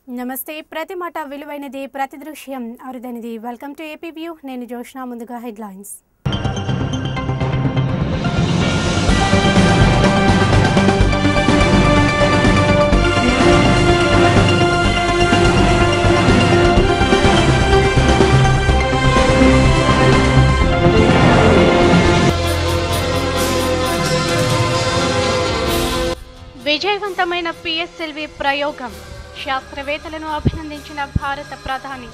నమస్తే ప్రతి మాట విలువైనది ప్రతి దృశ్యం అరుదైనది వెల్కమ్ టు ఏపీ వ్యూ నేను జోష్నా ముందుగా హెడ్లైన్స్ విజయవంతమైన పిఎస్ఎల్వి ప్రయోగం శాస్త్రవేత్తలను అభినందించిన భారత ప్రధాని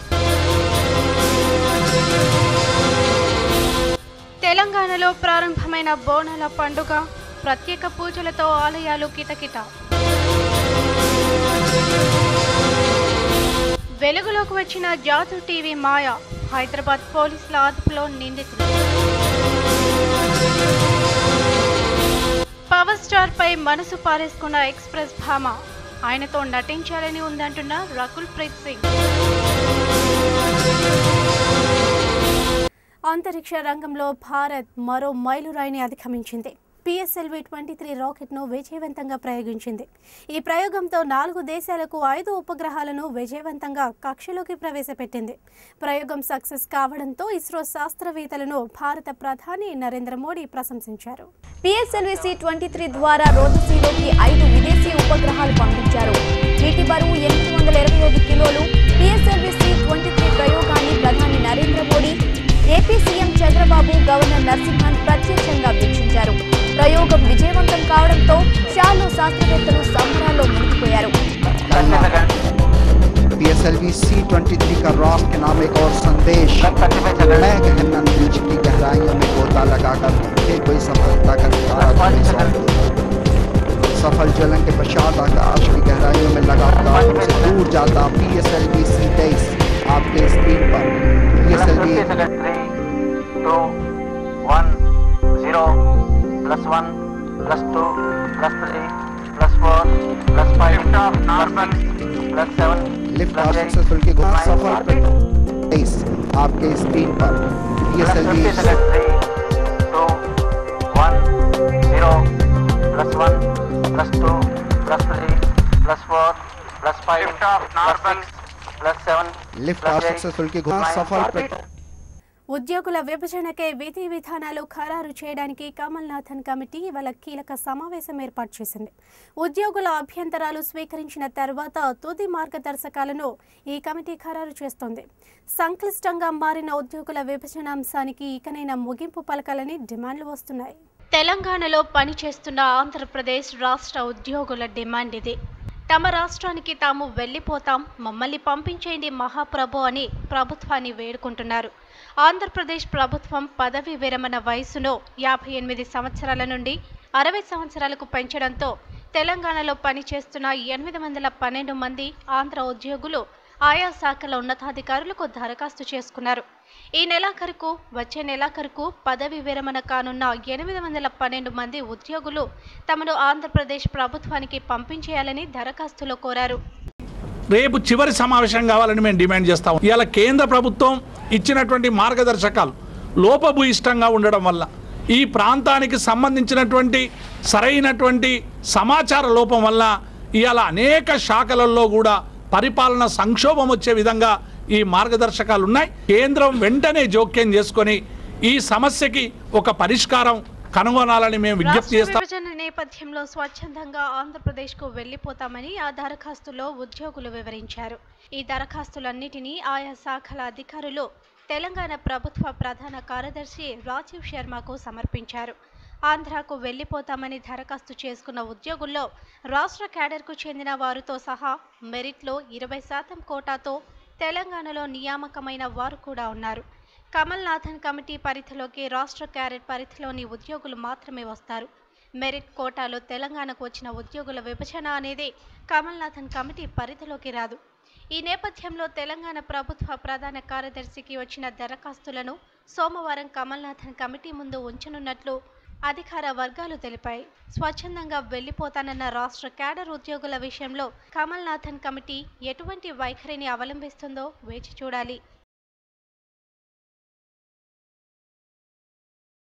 తెలంగాణలో ప్రారంభమైన బోనాల పండుగ ప్రత్యేక పూజలతో ఆలయాలు కిటకిట వెలుగులోకి వచ్చిన జాతు టీవీ మాయ హైదరాబాద్ పోలీసుల అదుపులో నిందితులు పవర్ స్టార్ పై మనసు పారేసుకున్న ఎక్స్ప్రెస్ భామ ఆయనతో నటించాలని ఉందంటున్న రకుల్ ప్రీత్ సింగ్ అంతరిక్ష రంగంలో భారత్ మరో మైలురాయిని అధిగమించింది పిఎస్ఎల్వి ట్వంటీ త్రీ రాకెట్ను విజయవంతంగా ప్రయోగించింది ఈ ప్రయోగంతో నాలుగు దేశాలకు ఐదు ఉపగ్రహాలను విజయవంతంగా కక్షలోకి ప్రవేశపెట్టింది ప్రయోగం సక్సెస్ కావడంతో ఇస్రో శాస్త్రవేత్తలను భారత ప్రధాని నరేంద్ర మోడీ ప్రశంసించారు పిఎస్ఎల్విసి ట్వంటీ త్రీ ద్వారా రోదసీలోకి ఐదు విదేశీ ఉపగ్రహాలు పంపించారు వీటి బరువు ఎనిమిది వందల ఇరవై ఐదు కిలోలు పిఎస్ఎల్విసి ట్వంటీ త్రీ ప్రయోగాన్ని ప్రధాని Narendra Modi AP CM Chandrababu governor Narasimhan ప్రత్యక్షంగా వీక్షించారు ప్రయోగం విజయవంతం కావడంతో షాలో శాస్త్రవేత్తలు సంబరాల్లో మునిగిపోయారు पीएसएलवी सी ट्वेंटी थ्री का रॉस के नाम एक और संदेश मैं गहन अंतरिक्ष की गहराइयों में गोता लगाकर फिर कोई सफलता का तारा तुम्हें सौंपूं। सफल ज्वलन के पश्चात आकाश की गहराइयों में लगातार से दूर जाता पीएसएलवी सी तेईस आपके स्क्रीन पर PSLV two, one, zero, plus one, plus two, plus three, plus four, plus five, plus six, plus seven, lift plus off eight, successful की nine, सफल तेईस आपके स्क्रीन पर plus PSLV three, two, one, zero, plus one, plus two, plus three, plus four, plus five, plus six, plus seven, lift plus off eight, successful की nine, सफल ఉద్యోగుల విభజనకే విధి విధానాలు ఖరారు చేయడానికి కమల్నాథన్ కమిటీ ఇవాళ కీలక సమావేశం ఏర్పాటు చేసింది ఉద్యోగుల అభ్యంతరాలు స్వీకరించిన తర్వాత తుది మార్గదర్శకాలను ఈ కమిటీ ఖరారు చేస్తోంది సంక్లిష్టంగా మారిన ఉద్యోగుల విభజన అంశానికి ఇకనైనా ముగింపు పలకాలని డిమాండ్లు వస్తున్నాయి తెలంగాణలో పనిచేస్తున్న ఆంధ్రప్రదేశ్ రాష్ట్ర ఉద్యోగుల డిమాండ్ ఇది తమ రాష్ట్రానికి తాము వెళ్ళిపోతాం మమ్మల్ని పంపించేయండి మహాప్రభు అని ప్రభుత్వాన్ని వేడుకుంటున్నారు ఆంధ్రప్రదేశ్ ప్రభుత్వం పదవి విరమణ వయసును యాభై ఎనిమిది సంవత్సరాల నుండి అరవై సంవత్సరాలకు పెంచడంతో తెలంగాణలో పనిచేస్తున్న ఎనిమిది వందల పన్నెండు మంది ఆంధ్ర ఉద్యోగులు ఆయా శాఖల ఉన్నతాధికారులకు దరఖాస్తు చేసుకున్నారు ఈ నెలాఖరుకు వచ్చే నెలాఖరుకు పదవి విరమణ కానున్న ఎనిమిది వందల పన్నెండు మంది ఉద్యోగులు తమను ఆంధ్రప్రదేశ్ ప్రభుత్వానికి పంపించేయాలని దరఖాస్తులో కోరారు రేపు చివరి సమావేశం కావాలని మేము డిమాండ్ చేస్తాం ఇవాళ కేంద్ర ప్రభుత్వం ఇచ్చినటువంటి మార్గదర్శకాలు లోపభూయిష్టంగా ఉండడం వల్ల ఈ ప్రాంతానికి సంబంధించినటువంటి సరైనటువంటి సమాచార లోపం వల్ల ఇవాళ అనేక శాఖలలో కూడా పరిపాలన సంక్షోభం వచ్చే విధంగా ఈ మార్గదర్శకాలు ఉన్నాయి కేంద్రం వెంటనే జోక్యం చేసుకొని ఈ సమస్యకి ఒక పరిష్కారం కనుగొనాలని మేము విజ్ఞప్తి రాష్ట్ర చేస్తాం విభజన నేపథ్యంలో స్వచ్ఛందంగా ఆంధ్రప్రదేశ్కు వెళ్లిపోతామని ఆ దరఖాస్తులో ఉద్యోగులు వివరించారు ఈ దరఖాస్తులన్నిటినీ ఆయా శాఖల అధికారులు తెలంగాణ ప్రభుత్వ ప్రధాన కార్యదర్శి రాజీవ్ శర్మకు సమర్పించారు ఆంధ్రాకు వెళ్లిపోతామని దరఖాస్తు చేసుకున్న ఉద్యోగుల్లో రాష్ట్ర క్యాడర్కు చెందిన వారితో సహా మెరిట్లో ఇరవై శాతం కోటాతో తెలంగాణలో నియామకమైన వారు కూడా ఉన్నారు కమల్నాథన్ కమిటీ పరిధిలోకి రాష్ట్ర క్యారెట్ పరిధిలోని ఉద్యోగులు మాత్రమే వస్తారు మెరిట్ కోటాలో తెలంగాణకు వచ్చిన ఉద్యోగుల విభజన అనేది కమల్నాథన్ కమిటీ పరిధిలోకి రాదు ఈ నేపథ్యంలో తెలంగాణ ప్రభుత్వ ప్రధాన కార్యదర్శికి వచ్చిన దరఖాస్తులను సోమవారం కమల్నాథన్ కమిటీ ముందు ఉంచనున్నట్లు అధికార వర్గాలు తెలిపాయి స్వచ్ఛందంగా వెళ్లిపోతానన్న రాష్ట్ర క్యాడర్ ఉద్యోగుల విషయంలో కమల్నాథన్ కమిటీ ఎటువంటి వైఖరిని అవలంబిస్తుందో వేచి చూడాలి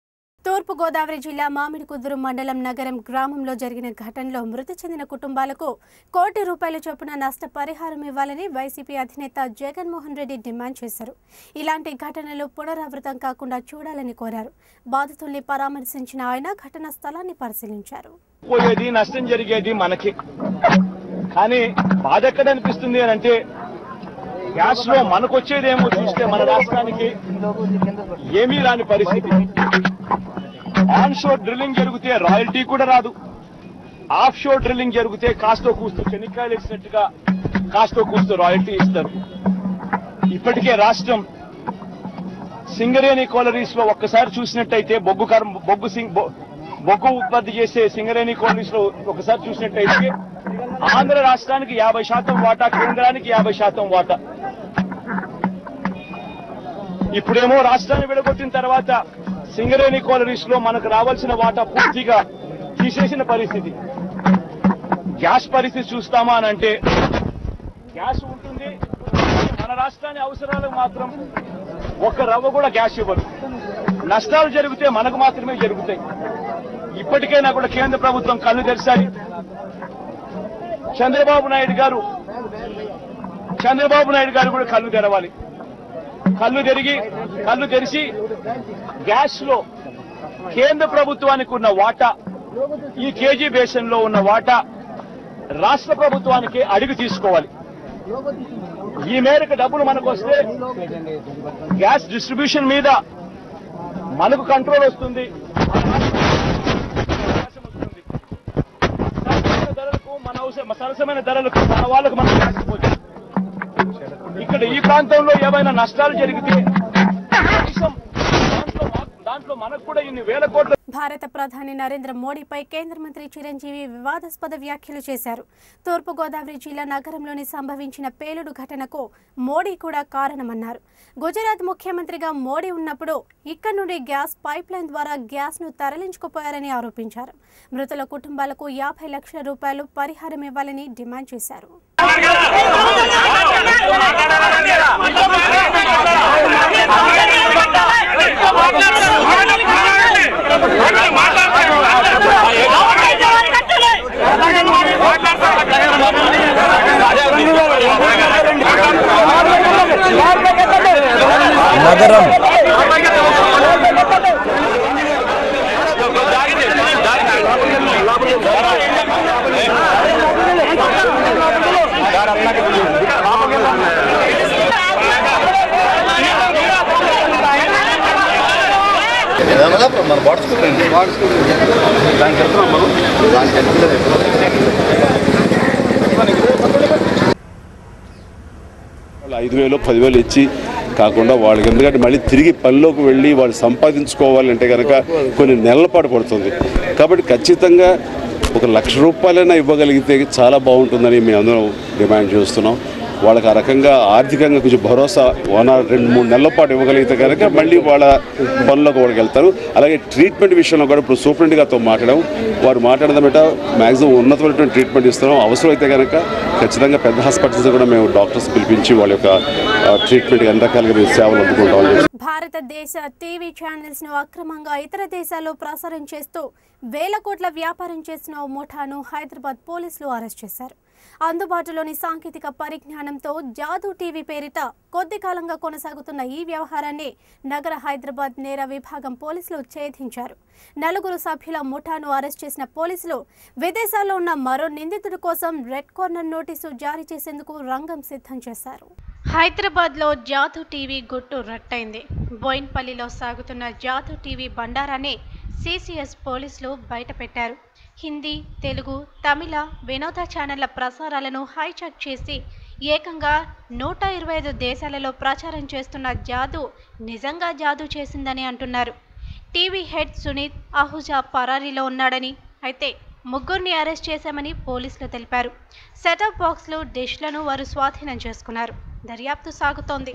తూర్పు గోదావరి జిల్లా మామిడికుదురు మండలం నగరం గ్రామంలో జరిగిన ఘటనలో మృతి చెందిన కుటుంబాలకు కోటి రూపాయల చొప్పున నష్టపరిహారం ఇవ్వాలని వైసీపీ అధినేత జగన్మోహన్ రెడ్డి డిమాండ్ చేశారు ఇలాంటి ఘటనలు పునరావృతం కాకుండా చూడాలని కోరారు బాధితుల్ని పరామర్శించిన ఆయన ఘటనా స్థలాన్ని పరిశీలించారు పోయేది నష్టం జరిగేది మనకి కానీ బాధ ఎక్కడ అనిపిస్తుంది అని అంటే గ్యాస్ లో మనకు వచ్చేదేమో చూస్తే మన రాష్ట్రానికి ఏమీ రాని పరిస్థితి ఆన్ షోర్ డ్రిల్లింగ్ జరిగితే రాయల్టీ కూడా రాదు ఆఫ్ షోర్ డ్రిల్లింగ్ జరిగితే కాస్తో కూస్తూ చెనిక్కాయలు ఇచ్చినట్టుగా కాస్తో కూస్తూ రాయల్టీ ఇస్తారు ఇప్పటికే రాష్ట్రం సింగరేణి కోలరీస్ లో ఒక్కసారి చూసినట్టయితే బొగ్గు కర్మ బొగ్గు సింగ్ బొ- బొగ్గు ఉత్పత్తి చేసే సింగరేణి కోలరీస్ లో ఒకసారి చూసినట్టయితే ఆంధ్ర రాష్ట్రానికి యాభై శాతం వాటా కేంద్రానికి యాభై శాతం వాటా ఇప్పుడేమో రాష్ట్రాన్ని విడగొట్టిన తర్వాత సింగరేణి కోలరీస్ లో మనకు రావాల్సిన వాటా పూర్తిగా తీసేసిన పరిస్థితి గ్యాస్ పరిస్థితి చూస్తామా అని అంటే గ్యాస్ ఉంటుంది కానీ మన రాష్ట్రాన్ని అవసరాలకు మాత్రం ఒక్క రవ్వ కూడా గ్యాస్ ఇవ్వరు నష్టాలు జరిగితే మనకు మాత్రమే జరుగుతాయి ఇప్పటికైనా కూడా కేంద్ర ప్రభుత్వం కళ్ళు తెరిచాలి చంద్రబాబు నాయుడు గారు చంద్రబాబు నాయుడు గారు కూడా కళ్ళు తెరవాలి కళ్ళు తెరిగి కళ్ళు తెరిచి గ్యాస్ లో కేంద్ర ప్రభుత్వానికి ఉన్న వాటా ఈ కేజీ బేషన్ లో ఉన్న వాటా రాష్ట్ర ప్రభుత్వానికి అడిగి తీసుకోవాలి ఈ మేరకు డబ్బులు మనకు వస్తే గ్యాస్ డిస్ట్రిబ్యూషన్ మీద మనకు కంట్రోల్ వస్తుంది అవకాశం వస్తుంది. సరసమైన ధరలకు మన అవసరం సరసమైన ధరలకు మన వాళ్ళకు మనం గ్యాస్ ఇవ్వచ్చు. ఇక్కడ ఈ ప్రాంతంలో ఏమైనా నష్టాలు జరిగితే కనీసం దాంట్లో మా- దాంట్లో మనకు కూడా ఇన్ని వేల కోట్ల భారత ప్రధాని నరేంద్ర మోడీపై కేంద్ర మంత్రి చిరంజీవి వివాదాస్పద వ్యాఖ్యలు చేశారు తూర్పుగోదావరి జిల్లా నగరంలోని సంభవించిన పేలుడు ఘటనకు మోడీ కూడా కారణమన్నారు గుజరాత్ ముఖ్యమంత్రిగా మోడీ ఉన్నప్పుడు ఇక్కడ నుండి గ్యాస్ పైప్ లైన్ ద్వారా గ్యాస్ ను తరలించుకుపోయారని ఆరోపించారు మృతుల కుటుంబాలకు యాభై లక్షల రూపాయలు పరిహారం ఇవ్వాలని డిమాండ్ చేశారు నగరం మన బాడీ స్కూల్ అండి దానికి వెళ్తున్నాం మనం దానికి వాళ్ళు ఐదు వేలు పదివేలు ఇచ్చి కాకుండా వాళ్ళకి ఎందుకంటే మళ్ళీ తిరిగి పనిలోకి వెళ్ళి వాళ్ళు సంపాదించుకోవాలంటే కనుక కొన్ని నెలల పాటు పడుతుంది కాబట్టి ఖచ్చితంగా ఒక లక్ష రూపాయలైనా ఇవ్వగలిగితే చాలా బాగుంటుందని మేము అందరం డిమాండ్ చేస్తున్నాం వాళ్ళకి ఆ రకంగా ఆర్థికంగా కొంచెం భరోసా వన్ ఆర్ రెండు మూడు నెలల పాటు ఇవ్వగలిగితే కనుక మళ్ళీ వాళ్ళ పనులకు వాళ్ళకి వెళ్తారు అలాగే ట్రీట్మెంట్ విషయంలో కూడా ఇప్పుడు సూపరింట్ గారితో మాట్లాడాం వారు మాట్లాడడం బట్ట మ్యాక్సిమం ఉన్నతమైనటువంటి ట్రీట్మెంట్ ఇస్తున్నాం అవసరమైతే కనుక ఖచ్చితంగా పెద్ద హాస్పిటల్స్ కూడా మేము డాక్టర్స్ పిలిపించి వాళ్ళ యొక్క ఆ, ట్రీట్మెంట్ అన్ని రకాలుగా మేము సేవలు అందుకుంటామని చెప్పి భారతదేశ టీవీ ఛానల్స్ ను అక్రమంగా ఇతర దేశాల్లో ప్రసారం చేస్తూ వేల కోట్ల వ్యాపారం చేసిన ఓ ముఠాను హైదరాబాద్ పోలీసులు అరెస్ట్ చేశారు అందుబాటులోని సాంకేతిక పరిజ్ఞానంతో జాదూ టీవీ పేరిట కొద్ది కాలంగా కొనసాగుతున్న ఈ వ్యవహారాన్ని నగర హైదరాబాద్ నేర విభాగం పోలీసులు ఛేదించారు నలుగురు సభ్యుల ముఠాను అరెస్ట్ చేసిన పోలీసులు విదేశాల్లో ఉన్న మరో నిందితుడి కోసం రెడ్ కార్నర్ నోటీసు జారీ చేసేందుకు రంగం సిద్ధం చేశారు హైదరాబాద్లో జాదు టీవీ గుట్టు రట్టయింది బోయిన్పల్లిలో సాగుతున్న జాదు టీవీ బండారాన్ని సిసిఎస్ పోలీసులు బయటపెట్టారు హిందీ తెలుగు తమిళ వినోద ఛానళ్ల ప్రసారాలను హైజాక్ చేసి ఏకంగా నూట ఇరవై ఐదు దేశాలలో ప్రచారం చేస్తున్న జాదు నిజంగా జాదు చేసిందని అంటున్నారు టీవీ హెడ్ సునీత్ అహుజా పరారీలో ఉన్నాడని అయితే ముగ్గురిని అరెస్ట్ చేశామని పోలీసులు తెలిపారు సెటప్ బాక్స్లు డిష్లను వారు స్వాధీనం చేసుకున్నారు దర్యాప్తు సాగుతోంది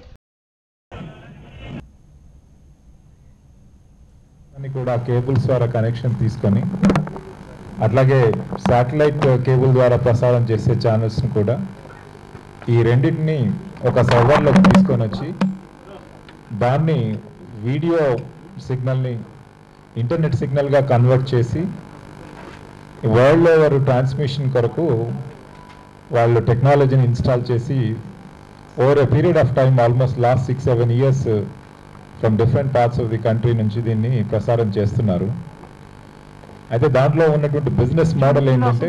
అని కూడా కేబుల్స్ ద్వారా కనెక్షన్ తీసుకొని అట్లాగే శాటిలైట్ కేబుల్ ద్వారా ప్రసారం చేసే ఛానల్స్ని కూడా ఈ రెండింటిని ఒక సర్వర్లోకి తీసుకొని వచ్చి దాన్ని వీడియో సిగ్నల్ని ఇంటర్నెట్ సిగ్నల్గా కన్వర్ట్ చేసి వరల్డ్ ఓవర్ ట్రాన్స్మిషన్ కొరకు వాళ్ళు టెక్నాలజీని ఇన్స్టాల్ చేసి over a period of time almost last six seven years from different parts of the country నుంచి దీన్ని ప్రసారం చేస్తున్నారు అయితే దాంట్లో ఉన్నటువంటి బిజినెస్ మోడల్ ఏంటంటే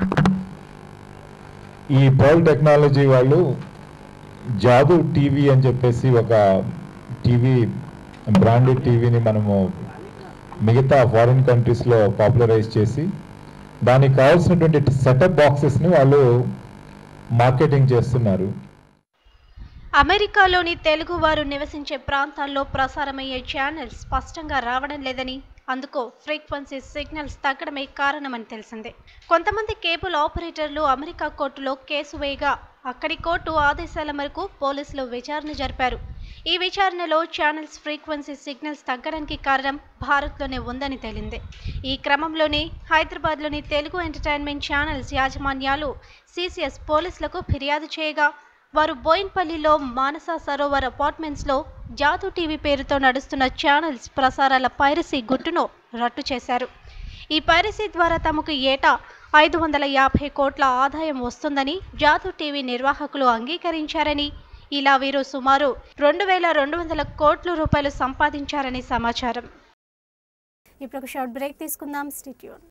ఈ పర్ల్ టెక్నాలజీ వాళ్ళు జాదు టీవీ అని చెప్పేసి ఒక టీవీ బ్రాండెడ్ టీవీని మనము మిగతా ఫారిన్ కంట్రీస్లో పాపులరైజ్ చేసి దానికి కావాల్సినటువంటి సెటప్ బాక్సెస్ని వాళ్ళు మార్కెటింగ్ చేస్తున్నారు అమెరికాలోని తెలుగువారు నివసించే ప్రాంతాల్లో ప్రసారమయ్యే ఛానల్స్ స్పష్టంగా రావడం లేదని అందుకు ఫ్రీక్వెన్సీ సిగ్నల్స్ తగ్గడమే కారణమని తెలిసిందే కొంతమంది కేబుల్ ఆపరేటర్లు అమెరికా కోర్టులో కేసు వేయగా అక్కడి కోర్టు ఆదేశాల మేరకు పోలీసులు విచారణ జరిపారు ఈ విచారణలో ఛానల్స్ ఫ్రీక్వెన్సీ సిగ్నల్స్ తగ్గడానికి కారణం భారత్లోనే ఉందని తేలింది ఈ క్రమంలోనే హైదరాబాద్లోని తెలుగు ఎంటర్టైన్మెంట్ ఛానల్స్ యాజమాన్యాలు సిసిఎస్ పోలీసులకు ఫిర్యాదు చేయగా వారు బోయిన్పల్లిలో మానస సరోవర్ అపార్ట్మెంట్స్లో జాదు టీవీ పేరుతో నడుస్తున్న ఛానల్స్ ప్రసారాల పైరసీ గుట్టును రట్టు చేశారు ఈ పైరసీ ద్వారా తమకు ఏటా ఐదు వందల యాభై కోట్ల ఆదాయం వస్తుందని జాదు టీవీ నిర్వాహకులు అంగీకరించారని ఇలా వీరు సుమారు రెండు వేల రెండు వందల కోట్ల రూపాయలు సంపాదించారని సమాచారం ఇప్పుడు ఒక షార్ట్ బ్రేక్ తీసుకుందాం స్టిట్యూన్